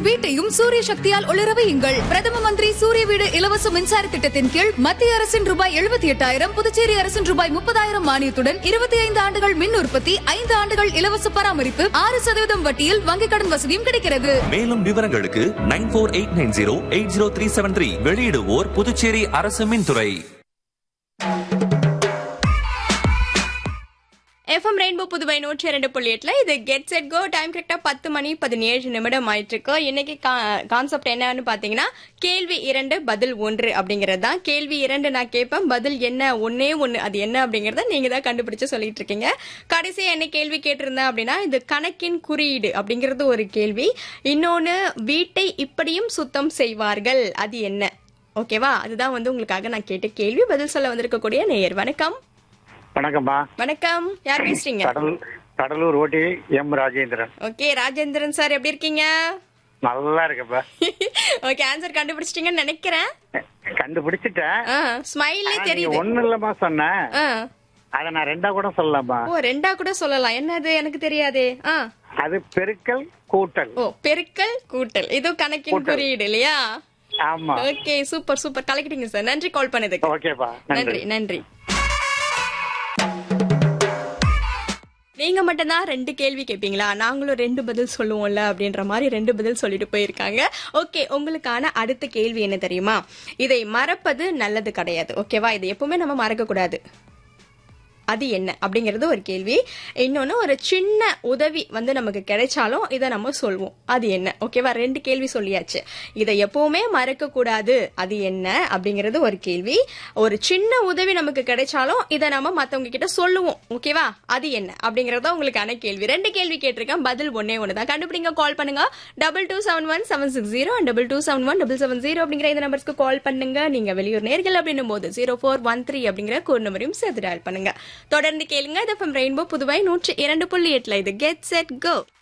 வீட்டையும் சூரிய சக்தியால் ஒளிர வையுங்கள் பிரதம மந்திரி சூரிய வீடு இலவச மின்சார திட்டத்தின் கீழ் மத்திய அரசின் ரூபாய் எழுபத்தி எட்டாயிரம் புதுச்சேரி அரசின் ரூபாய் முப்பதாயிரம் மானியத்துடன் இருபத்தி ஐந்து ஆண்டுகள் மின் உற்பத்தி ஐந்து ஆண்டுகள் இலவச பராமரிப்பு ஆறு சதவீதம் வட்டியில் வங்கிக் கடன் வசதியும் கிடைக்கிறது மேலும் விவரங்களுக்கு nine four eight nine zero eight zero three seven three வெளியிடுவோர் புதுச்சேரி அரசு மின்துறை எஃப்எம் ரெயின்போ புதுவை நூற்றி இரண்டு புள்ளி எட்டுல இது கெட் செட் கோ டைம் கரெக்டா பத்து மணி பதினேழு நிமிடம் ஆயிட்டு இருக்கு இன்னைக்கு கான்செப்ட் என்னன்னு பாத்தீங்கன்னா கேள்வி இரண்டு பதில் ஒன்று அப்படிங்கறது தான் கேள்வி இரண்டு நான் கேட்பேன் பதில் என்ன ஒன்னே ஒன்னு அது என்ன அப்படிங்கறத நீங்க தான் கண்டுபிடிச்சு சொல்லிட்டு இருக்கீங்க கடைசியா என்ன கேள்வி கேட்டிருந்தேன் அப்படின்னா இது கணக்கின் குறியீடு அப்படிங்கிறது ஒரு கேள்வி இன்னொன்னு வீட்டை இப்படியும் சுத்தம் செய்வார்கள் அது என்ன ஓகேவா அதுதான் வந்து உங்களுக்காக நான் கேட்ட கேள்வி பதில் சொல்ல வந்திருக்கக்கூடிய நேயர் வணக்கம் வணக்கம்மா வணக்கம் யார் பேசுறீங்க கடல் கடலூர் ஓட்டி M Rajendran okay Rajendran sir எப்படி இருக்கீங்க நல்லா இருக்கப்பா ஓகே ஆன்சர் கண்டுபிடிச்சிட்டீங்கன்னு நினைக்கிறேன் கண்டுபிடிச்சிட்டேன் ஸ்மைல்லே ஆனா, நீ தெரியுது ஒண்ணு இல்லம்மா சொன்ன ஆ. அத நான் ரெண்டா கூட சொல்லலாமா ஓ ரெண்டா கூட சொல்லலாம் என்னது எனக்கு தெரியாதே ஆ அது பெருக்கல் கூட்டல் ஓ பெருக்கல் கூட்டல் இது கணக்கின் கூட்டல். குறியீடு இல்லையா ஆமா ஓகே சூப்பர் சூப்பர் கலக்கிட்டீங்க சார் நன்றி கால் பண்ணதுக்கு ஓகேப்பா நன்றி நன்றி நன்றி நீங்க மட்டும்தான் ரெண்டு கேள்வி கேட்பீங்களா நாங்களும் ரெண்டு பதில் சொல்லுவோம்ல அப்படின்ற மாதிரி ரெண்டு பதில் சொல்லிட்டு போயிருக்காங்க ஓகே உங்களுக்கான அடுத்த கேள்வி என்ன தெரியுமா இதை மறப்பது நல்லது கிடையாது ஓகேவா இதை எப்பவுமே நம்ம மறக்க கூடாது அது என்ன அப்படிங்கிறது ஒரு கேள்வி இன்னொன்னு ஒரு சின்ன உதவி வந்து நமக்கு கிடைச்சாலும் இதை நம்ம சொல்வோம் அது என்ன ஓகேவா ரெண்டு கேள்வி சொல்லியாச்சு இதை எப்பவுமே மறக்க கூடாது அது என்ன அப்படிங்கிறது ஒரு கேள்வி ஒரு சின்ன உதவி நமக்கு கிடைச்சாலும் இதை நம்ம மத்தவங்க கிட்ட சொல்லுவோம் ஓகேவா அது என்ன அப்படிங்கறத உங்களுக்கான கேள்வி ரெண்டு கேள்வி கேட்டிருக்கேன் பதில் ஒன்னே ஒன்று தான் கண்டுபிடிங்க கால் பண்ணுங்க double two seven one seven six zero double two seven one double seven zero அப்படிங்கிற இந்த நம்பருக்கு கால் பண்ணுங்க நீங்க வெளியூர் நேர்கள் அப்படின்னும் போது ஜீரோ ஃபோர் ஒன் த்ரீ அப்படிங்கிற கோட் நம்பரையும் சேர்த்து டயல் பண்ணுங்க தொடர்ந்து கேளுங்க இது ரெயின்போ புதுவை நூற்றி இரண்டு புள்ளி எட்டுல இது கெட் செட் கோ